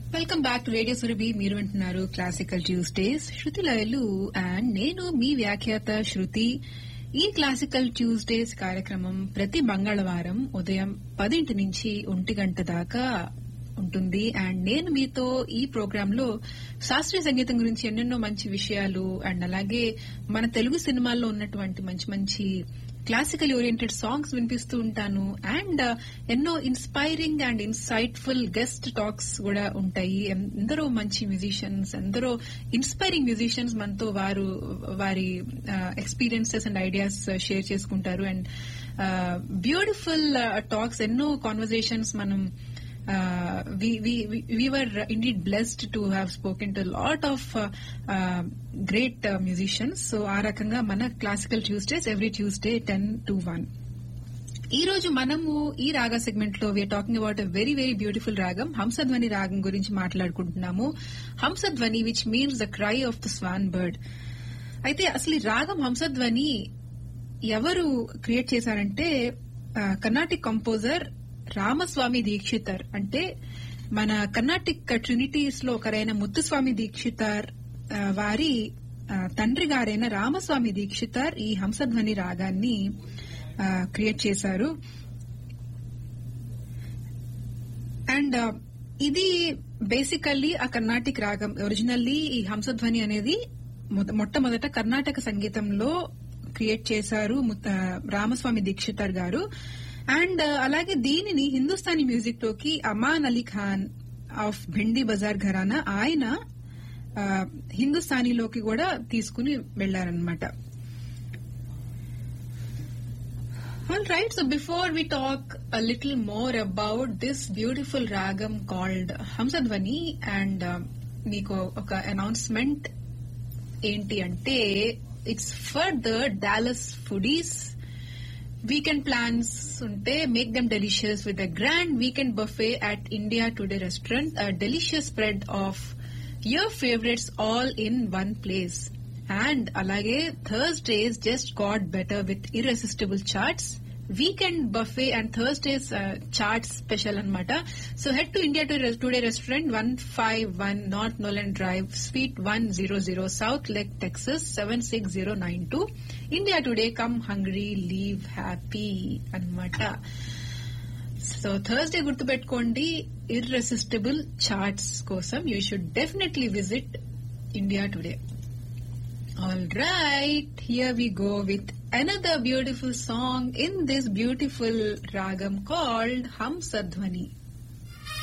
Welcome back to radio Surabhi మీరు వింటున్నారు classical Tuesdays శృతి లయలు అండ్ నేను మీ వ్యాఖ్యాత శృతి ఈ క్లాసికల్ ట్యూస్డేస్ కార్యక్రమం ప్రతి మంగళవారం ఉదయం పదింటి నుంచి ఒంటి గంట దాకా ఉంటుంది అండ్ నేను మీతో ఈ ప్రోగ్రామ్ లో శాస్త్రీయ సంగీతం గురించి ఎన్నెన్నో మంచి విషయాలు అండ్ అలాగే మన తెలుగు సినిమాల్లో ఉన్నటువంటి మంచి మంచి క్లాసికల్ ఓరియంటెడ్ సాంగ్స్ వినిపిస్తూ ఉంటాను అండ్ ఎన్నో inspiring and insightful guest talks కూడా ఉంటాయి ఎందరో మంచి మ్యూజిషియన్స్ ఎందరో ఇన్స్పైరింగ్ మ్యూజిషియన్స్ మనతో వారు వారి ఎక్స్పీరియన్సెస్ అండ్ ఐడియాస్ షేర్ చేసుకుంటారు అండ్ బ్యూటిఫుల్ టాక్స్ ఎన్నో కాన్వర్జేషన్స్ మనం uh, we, we, we we were indeed blessed to have spoken to a lot of uh, uh, great uh, musicians. So ఆ రకంగా మన classical Tuesdays every Tuesday ten to one ఈ రోజు మనము ఈ raga segment లో we're talking about a very very beautiful ragam Hamsadhwani ragam గురించి మాట్లాడుకుంటున్నాము Hamsadhwani which means the cry of the swan bird అయితే అసలు ఈ రాగం హంసధ్వని ఎవరు క్రియేట్ చేశారంటే కర్ణాటిక్ కంపోజర్ రామస్వామి దీక్షితర్ అంటే మన కర్ణాటిక్ ట్రినిటీస్ లో ఒకరైన ముత్తుస్వామి దీక్షితర్ ఆ, వారి ఆ, తండ్రి గారైన రామస్వామి దీక్షితర్ ఈ హంసధ్వని రాగాన్ని క్రియేట్ చేశారు అండ్ ఇది బేసికల్లీ ఆ కర్ణాటిక్ రాగం ఒరిజినల్లీ ఈ హంసధ్వని అనేది మొద- మొట్టమొదట కర్ణాటక సంగీతంలో క్రియేట్ చేశారు ముత్త- రామస్వామి దీక్షితర్ గారు అండ్ అలాగే దీనిని హిందుస్థానీ మ్యూజిక్ లోకి అమాన్ అలీ ఖాన్ ఆఫ్ భిండి బజార్ ఘరానా ఆయన ఆ, హిందుస్థానీలోకి కూడా తీసుకుని వెళ్లారనమాట All right, so before we talk a little more about this beautiful ragam called Hamsadvani and uh, మీకు ఒక అనౌన్స్మెంట్ ఏంటి అంటే it's for the Dallas foodies weekend plans ఉంటే make them delicious with a grand weekend buffet at India Today restaurant a delicious spread of your favourites all in one place and అలాగే Thursdays just got better with irresistible chaats weekend buffet and Thursdays chaats special అన్నమాట so head to India Today restaurant one five one north Nolen drive suite one zero zero south lake Texas seven six zero nine two India Today come hungry leave happy అన్నమాట so Thursday గుర్తుపెట్టుకోండి irresistible chaats కోసం you should definitely visit India Today All right, here we go with another beautiful song in this beautiful ragam called Hamsadhvani.